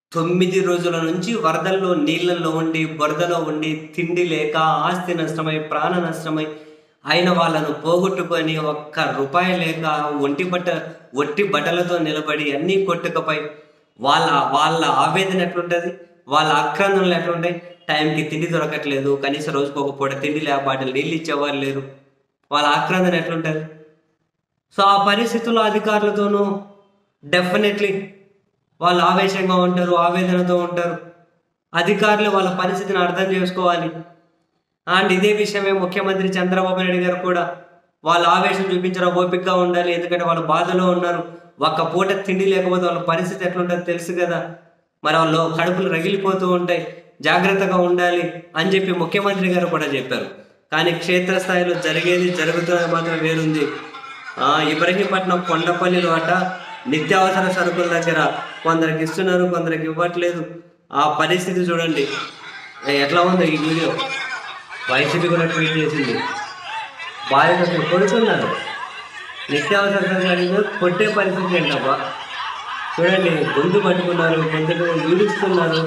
తొమ్మిది రోజుల నుంచి వరదల్లో నీళ్ళల్లో ఉండి బురదలో ఉండి తిండి లేక ఆస్తి నష్టమై ప్రాణ నష్టమై అయిన వాళ్ళను పోగొట్టుకొని ఒక్క రూపాయి లేక ఒంటి బట్ట ఒట్టి బట్టలతో నిలబడి అన్నీ కొట్టుకపోయి వాళ్ళ వాళ్ళ ఆవేదన ఎట్లుంటుంది వాళ్ళ ఆక్రందనలు ఎట్లుంటాయి టైంకి తిండి దొరకట్లేదు కనీసం రోజుకు ఒక పూట తిండి లేక బాటలు నీళ్ళు ఇచ్చేవారు లేరు వాళ్ళ ఆక్రందన ఎట్లుంటుంది సో ఆ పరిస్థితుల్లో అధికారులతోనూ డెఫినెట్లీ వాళ్ళు ఆవేశంగా ఉంటారు ఆవేదనతో ఉంటారు అధికారులు వాళ్ళ పరిస్థితిని అర్థం చేసుకోవాలి అండ్ ఇదే విషయమే ముఖ్యమంత్రి చంద్రబాబు నాయుడు గారు కూడా వాళ్ళ ఆవేశం చూపించడం ఓపికగా ఉండాలి ఎందుకంటే వాళ్ళు బాధలో ఉన్నారు ఒక్క పూట తిండి లేకపోతే వాళ్ళ పరిస్థితి ఎట్లుంటుందో తెలుసు కదా మరి వాళ్ళు కడుపులు రగిలిపోతూ ఉంటాయి జాగ్రత్తగా ఉండాలి అని చెప్పి ముఖ్యమంత్రి గారు కూడా చెప్పారు కానీ క్షేత్రస్థాయిలో జరిగేది జరుగుతున్నది మాత్రం వేరుంది ఆ, ఇబ్రహీంపట్నం కొండపల్లిలో అట నిత్యావసర సరుకుల దగ్గర కొందరికి ఇస్తున్నారు కొందరికి ఇవ్వట్లేదు ఆ పరిస్థితి చూడండి ఏ, ఎట్లా ఉంది ఈ వీడియో వైసీపీ కూడా ట్వీట్ చేసింది బాధ్యత అసలు కొడుతున్నారు నిత్యావసర సరుకులు కొట్టే పరిస్థితి ఏంటబ్బా చూడండి గొంతు పట్టుకున్నారు గొంతుకు ఈడుస్తున్నారు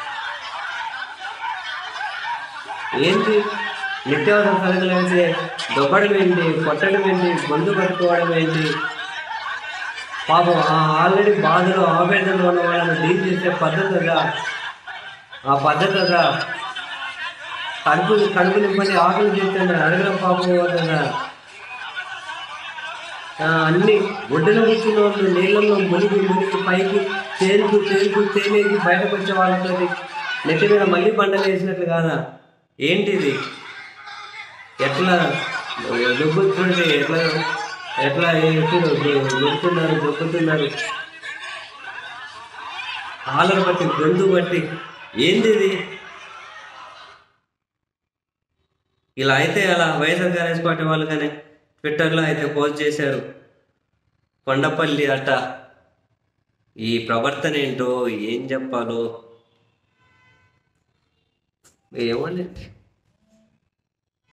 ఏంటి నిత్యావసర సరుకులు అంటే దొబ్బడం ఏంటి కొట్టడం ఏంటి గొంతు పట్టుకోవడం ఏంటి పాపం ఆ ఆల్రెడీ బాధలు ఆవేదనలో ఉన్న వాళ్ళని డీల్ చేసే పద్ధతిగా ఆ పద్ధతిగా కడుపు కడుపు నింపండి ఆకలి చేస్తున్నారు అడగడం పాపం అవుతుందా ఆ, అన్ని ఒడ్డున కూర్చున్న వాళ్ళు నీళ్ళల్లో మునిగి మునిగి పైకి తేలుకు తేలుకు తేలేసి బయటకు వచ్చే వాళ్ళతో నెత్తి మీద మళ్ళీ పంటలు వేసినట్లు కాదా ఏంటిది ఎట్లా దుబ్బుతుంటే ఎట్లా ఎట్లా ఎప్పుడు దొరుకుతున్నారు దొక్కుతున్నారు కాలర్ బట్టి గొంతు బట్టి ఏంది ఇది ఇలా అయితే అలా వైఎస్ఆర్ కాంగ్రెస్ పార్టీ వాళ్ళు కానీ ట్విట్టర్లో అయితే పోస్ట్ చేశారు కొండపల్లి అట ఈ ప్రవర్తన ఏంటో ఏం చెప్పాలో ఏమో